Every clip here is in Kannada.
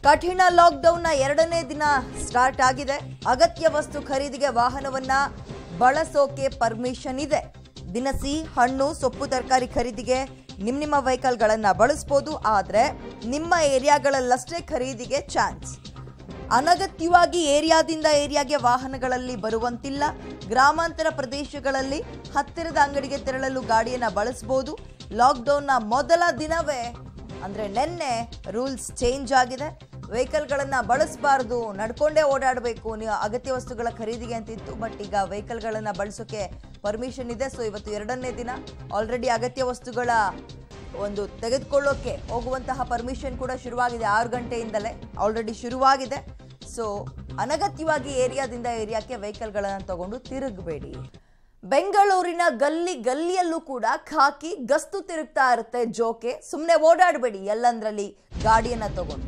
ಕಠಿಣ ಲಾಕ್ಡೌನ್ನ ಎರಡನೇ ದಿನ ಸ್ಟಾರ್ಟ್ ಆಗಿದೆ ಅಗತ್ಯ ವಸ್ತು ಖರೀದಿಗೆ ವಾಹನವನ್ನ ಬಳಸೋಕೆ ಪರ್ಮಿಷನ್ ಇದೆ ದಿನಸಿ ಹಣ್ಣು ಸೊಪ್ಪು ತರಕಾರಿ ಖರೀದಿಗೆ ನಿಮ್ಮ ನಿಮ್ಮ ವೆಹಿಕಲ್ಗಳನ್ನ ಬಳಸ್ಬೋದು ಆದ್ರೆ ನಿಮ್ಮ ಏರಿಯಾಗಳಲ್ಲಷ್ಟೇ ಖರೀದಿಗೆ ಚಾನ್ಸ್ ಅನಗತ್ಯವಾಗಿ ಏರಿಯಾದಿಂದ ಏರಿಯಾಗೆ ವಾಹನಗಳಲ್ಲಿ ಬರುವಂತಿಲ್ಲ ಗ್ರಾಮಾಂತರ ಪ್ರದೇಶಗಳಲ್ಲಿ ಹತ್ತಿರದ ಅಂಗಡಿಗೆ ತೆರಳಲು ಗಾಡಿಯನ್ನ ಬಳಸಬಹುದು ಲಾಕ್ಡೌನ್ನ ಮೊದಲ ದಿನವೇ ಅಂದ್ರೆ ನಿನ್ನೆ ರೂಲ್ಸ್ ಚೇಂಜ್ ಆಗಿದೆ ವೆಹಿಕಲ್ಗಳನ್ನ ಬಳಸಬಾರ್ದು ನಡ್ಕೊಂಡೇ ಓಡಾಡಬೇಕು ನೀವು ಅಗತ್ಯ ವಸ್ತುಗಳ ಖರೀದಿಗೆ ಅಂತಿತ್ತು ಬಟ್ ಈಗ ವೆಹಿಕಲ್ಗಳನ್ನ ಬಳಸೋಕೆ ಪರ್ಮಿಷನ್ ಇದೆ ಸೊ ಇವತ್ತು ಎರಡನೇ ದಿನ ಆಲ್ರೆಡಿ ಅಗತ್ಯ ವಸ್ತುಗಳ ಒಂದು ತೆಗೆದುಕೊಳ್ಳೋಕೆ ಹೋಗುವಂತಹ ಪರ್ಮಿಷನ್ ಕೂಡ ಶುರುವಾಗಿದೆ ಆರು ಗಂಟೆಯಿಂದಲೇ ಆಲ್ರೆಡಿ ಶುರುವಾಗಿದೆ ಸೊ ಅನಗತ್ಯವಾಗಿ ಏರಿಯಾದಿಂದ ಏರಿಯಾಕ್ಕೆ ವೆಹಿಕಲ್ಗಳನ್ನು ತಗೊಂಡು ತಿರುಗಬೇಡಿ ಬೆಂಗಳೂರಿನ ಗಲ್ಲಿ ಗಲ್ಲಿಯಲ್ಲೂ ಕೂಡ ಖಾಕಿ ಗಸ್ತು ತಿರುಗ್ತಾ ಇರುತ್ತೆ ಜೋಕೆ ಸುಮ್ಮನೆ ಓಡಾಡಬೇಡಿ ಎಲ್ಲಂದ್ರಲ್ಲಿ ಗಾಡಿಯನ್ನ ತಗೊಂಡು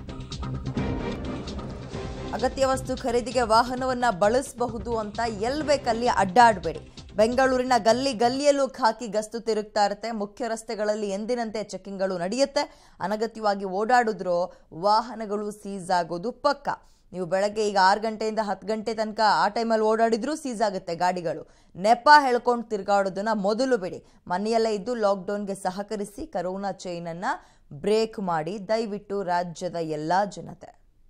ಅಗತ್ಯ ವಸ್ತು ಖರೀದಿಗೆ ವಾಹನವನ್ನ ಬಳಸಬಹುದು ಅಂತ ಎಲ್ ಬೇಕಲ್ಲಿ ಅಡ್ಡಾಡಬೇಡಿ ಬೆಂಗಳೂರಿನ ಗಲ್ಲಿ ಗಲ್ಲಿಯಲ್ಲೂ ಖಾಕಿ ಗಸ್ತು ತಿರುಗ್ತಾ ಇರುತ್ತೆ ಮುಖ್ಯ ರಸ್ತೆಗಳಲ್ಲಿ ಎಂದಿನಂತೆ ಚೆಕಿಂಗ್ಗಳು ನಡೆಯುತ್ತೆ ಅನಗತ್ಯವಾಗಿ ಓಡಾಡಿದ್ರೂ ವಾಹನಗಳು ಸೀಸ್ ಆಗೋದು ಪಕ್ಕ ನೀವು ಬೆಳಗ್ಗೆ ಈಗ ಆರು ಗಂಟೆಯಿಂದ ಹತ್ತು ಗಂಟೆ ತನಕ ಆ ಟೈಮಲ್ಲಿ ಓಡಾಡಿದ್ರೂ ಸೀಸ್ ಆಗುತ್ತೆ ಗಾಡಿಗಳು ನೆಪ ಹೇಳ್ಕೊಂಡು ತಿರುಗಾಡೋದನ್ನ ಮೊದಲು ಬಿಡಿ ಮನೆಯಲ್ಲೇ ಇದ್ದು ಲಾಕ್ಡೌನ್ಗೆ ಸಹಕರಿಸಿ ಕರೋನಾ ಚೈನನ್ನು ಬ್ರೇಕ್ ಮಾಡಿ ದಯವಿಟ್ಟು ರಾಜ್ಯದ ಎಲ್ಲ ಜನತೆ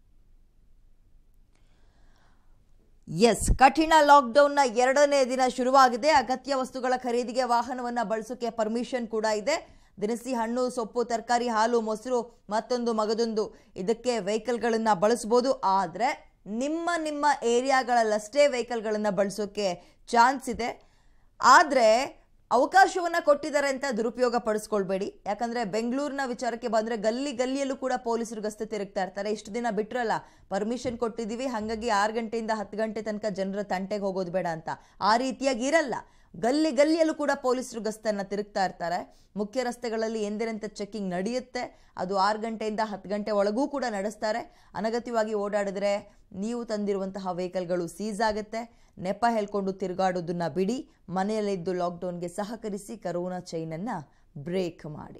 ಎಸ್ ಕಠಿಣ ಲಾಕ್ಡೌನ್ನ ಎರಡನೇ ದಿನ ಶುರುವಾಗಿದೆ ಅಗತ್ಯ ವಸ್ತುಗಳ ಖರೀದಿಗೆ ವಾಹನವನ್ನ ಬಳಸೋಕೆ ಪರ್ಮಿಷನ್ ಕೂಡ ಇದೆ ದಿನಸಿ ಹಣ್ಣು ಸೊಪ್ಪು ತರಕಾರಿ ಹಾಲು ಮೊಸರು ಮತ್ತೊಂದು ಮಗದೊಂದು ಇದಕ್ಕೆ ವೆಹಿಕಲ್ಗಳನ್ನ ಬಳಸ್ಬೋದು ಆದರೆ ನಿಮ್ಮ ನಿಮ್ಮ ಏರಿಯಾಗಳಲ್ಲಷ್ಟೇ ವೆಹಿಕಲ್ಗಳನ್ನ ಬಳಸೋಕೆ ಚಾನ್ಸ್ ಇದೆ ಆದರೆ ಅವಕಾಶವನ್ನ ಕೊಟ್ಟಿದ್ದಾರೆ ಅಂತ ದುರುಪಯೋಗ ಪಡಿಸ್ಕೊಳ್ಬೇಡಿ ಯಾಕಂದ್ರೆ ಬೆಂಗಳೂರಿನ ವಿಚಾರಕ್ಕೆ ಬಂದ್ರೆ ಗಲ್ಲಿ ಗಲ್ಲಿಯಲ್ಲೂ ಕೂಡ ಪೊಲೀಸರು ಗಸ್ತು ತಿರುಗ್ತಾ ಇರ್ತಾರೆ ಇಷ್ಟು ದಿನ ಬಿಟ್ರಲ್ಲ ಪರ್ಮಿಷನ್ ಕೊಟ್ಟಿದ್ದೀವಿ ಹಾಗಾಗಿ ಆರು ಗಂಟೆಯಿಂದ ಹತ್ತು ಗಂಟೆ ತನಕ ಜನರ ತಂಟೆಗೆ ಹೋಗೋದು ಬೇಡ ಅಂತ ಆ ರೀತಿಯಾಗಿ ಇರಲ್ಲ ಗಲ್ಲಿ ಗಲ್ಲಿಯಲ್ಲೂ ಕೂಡ ಪೊಲೀಸರು ಗಸ್ತನ್ನ ತಿರುಗ್ತಾ ಇರ್ತಾರೆ ಮುಖ್ಯ ರಸ್ತೆಗಳಲ್ಲಿ ಎಂದಿನಂತೆ ಚೆಕಿಂಗ್ ನಡೆಯುತ್ತೆ ಅದು ಆರು ಗಂಟೆಯಿಂದ ಹತ್ತು ಗಂಟೆ ಒಳಗೂ ಕೂಡ ನಡೆಸ್ತಾರೆ ಅನಗತ್ಯವಾಗಿ ಓಡಾಡಿದ್ರೆ ನೀವು ತಂದಿರುವಂತಹ ವೆಹಿಕಲ್ಗಳು ಸೀಸ್ ಆಗುತ್ತೆ ನೆಪ ಹೇಳ್ಕೊಂಡು ತಿರುಗಾಡೋದನ್ನ ಬಿಡಿ ಮನೆಯಲ್ಲಿದ್ದು ಲಾಕ್ಡೌನ್ಗೆ ಸಹಕರಿಸಿ ಕರೋನಾ ಚೈನನ್ನು ಬ್ರೇಕ್ ಮಾಡಿ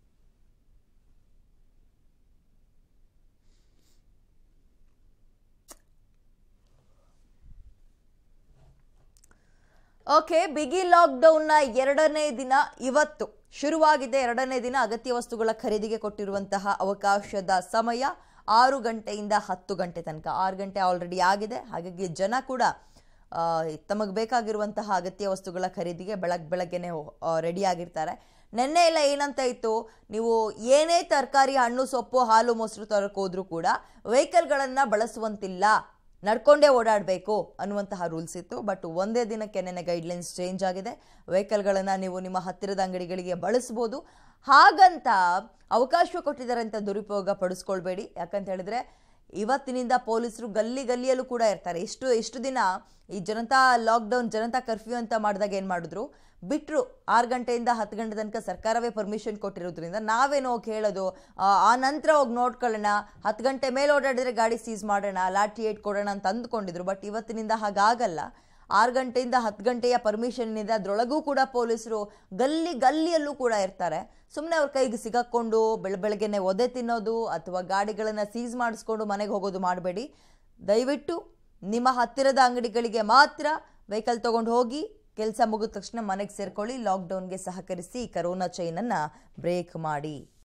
ಓಕೆ ಬಿಗಿ ಲಾಕ್ಡೌನ್ನ ಎರಡನೇ ದಿನ ಇವತ್ತು ಶುರುವಾಗಿದೆ ಎರಡನೇ ದಿನ ಅಗತ್ಯ ವಸ್ತುಗಳ ಖರೀದಿಗೆ ಕೊಟ್ಟಿರುವಂತಹ ಅವಕಾಶದ ಸಮಯ ಆರು ಗಂಟೆಯಿಂದ ಹತ್ತು ಗಂಟೆ ತನಕ ಆರು ಗಂಟೆ ಆಲ್ರೆಡಿ ಆಗಿದೆ ಹಾಗಾಗಿ ಜನ ಕೂಡ ತಮಗೆ ಬೇಕಾಗಿರುವಂತಹ ಅಗತ್ಯ ವಸ್ತುಗಳ ಖರೀದಿಗೆ ಬೆಳಗ್ಗೆ ಬೆಳಗ್ಗೆನೆ ರೆಡಿ ಆಗಿರ್ತಾರೆ ನೆನ್ನೆ ಎಲ್ಲ ಏನಂತ ಇತ್ತು ನೀವು ಏನೇ ತರಕಾರಿ ಹಣ್ಣು ಸೊಪ್ಪು ಹಾಲು ಮೊಸರು ತರಕೋದ್ರೂ ಕೂಡ ವೆಹಿಕಲ್ಗಳನ್ನು ಬಳಸುವಂತಿಲ್ಲ ನಡ್ಕೊಂಡೇ ಓಡಾಡಬೇಕು ಅನ್ನುವಂತಹ ರೂಲ್ಸ್ ಇತ್ತು ಬಟ್ ಒಂದೇ ದಿನಕ್ಕೆ ನೆನೆ ಗೈಡ್ಲೈನ್ಸ್ ಚೇಂಜ್ ಆಗಿದೆ ವೆಹಿಕಲ್ಗಳನ್ನು ನೀವು ನಿಮ್ಮ ಹತ್ತಿರದ ಅಂಗಡಿಗಳಿಗೆ ಬಳಸ್ಬೋದು ಹಾಗಂತ ಅವಕಾಶ ಕೊಟ್ಟಿದ್ದಾರೆ ಅಂತ ದುರುಪಯೋಗ ಪಡಿಸ್ಕೊಳ್ಬೇಡಿ ಯಾಕಂತ ಹೇಳಿದ್ರೆ ಇವತ್ತಿನಿಂದ ಪೊಲೀಸರು ಗಲ್ಲಿ ಗಲ್ಲಿಯಲ್ಲೂ ಕೂಡ ಇರ್ತಾರೆ ಎಷ್ಟು ಎಷ್ಟು ದಿನ ಈ ಜನತಾ ಲಾಕ್ಡೌನ್ ಜನತಾ ಕರ್ಫ್ಯೂ ಅಂತ ಮಾಡಿದಾಗ ಏನು ಮಾಡಿದ್ರು ಬಿಟ್ಟರು ಆರು ಗಂಟೆಯಿಂದ ಹತ್ತು ಗಂಟೆ ತನಕ ಸರ್ಕಾರವೇ ಪರ್ಮಿಷನ್ ಕೊಟ್ಟಿರೋದ್ರಿಂದ ನಾವೇನೋ ಹೋಗಿ ಹೇಳೋದು ಆ, ಆ ನಂತರ ಹೋಗಿ ನೋಡ್ಕೊಳ್ಳೋಣ ಹತ್ತು ಗಂಟೆ ಮೇಲೆ ಓಡಾಡಿದ್ರೆ ಗಾಡಿ ಸೀಸ್ ಮಾಡೋಣ ಲಾಠಿ ಏಟ್ ಕೊಡೋಣ ಅಂತ ಅಂದ್ಕೊಂಡಿದ್ರು ಬಟ್ ಇವತ್ತಿನಿಂದ ಹಾಗಾಗಲ್ಲ ಆರು ಗಂಟೆಯಿಂದ ಹತ್ತು ಗಂಟೆಯ ಪರ್ಮಿಷನ್ ಇದೆ ಅದರೊಳಗೂ ಕೂಡ ಪೊಲೀಸರು ಗಲ್ಲಿ ಗಲ್ಲಿಯಲ್ಲೂ ಕೂಡ ಇರ್ತಾರೆ ಸುಮ್ಮನೆ ಅವ್ರ ಕೈಗೆ ಸಿಗಾಕೊಂಡು ಬೆಳ ಬೆಳಗ್ಗೆನೆ ಒದೆ ತಿನ್ನೋದು ಅಥವಾ ಗಾಡಿಗಳನ್ನು ಸೀಸ್ ಮಾಡಿಸ್ಕೊಂಡು ಮನೆಗೆ ಹೋಗೋದು ಮಾಡಬೇಡಿ ದಯವಿಟ್ಟು ನಿಮ್ಮ ಹತ್ತಿರದ ಅಂಗಡಿಗಳಿಗೆ ಮಾತ್ರ ವೆಹಿಕಲ್ ತೊಗೊಂಡು ಹೋಗಿ ಕೆಲಸ ಮುಗಿದ ತಕ್ಷಣ ಮನೆಗೆ ಸೇರ್ಕೊಳ್ಳಿ ಲಾಕ್ಡೌನ್ಗೆ ಸಹಕರಿಸಿ ಕರೋನಾ ಚೈನನ್ನು ಬ್ರೇಕ್ ಮಾಡಿ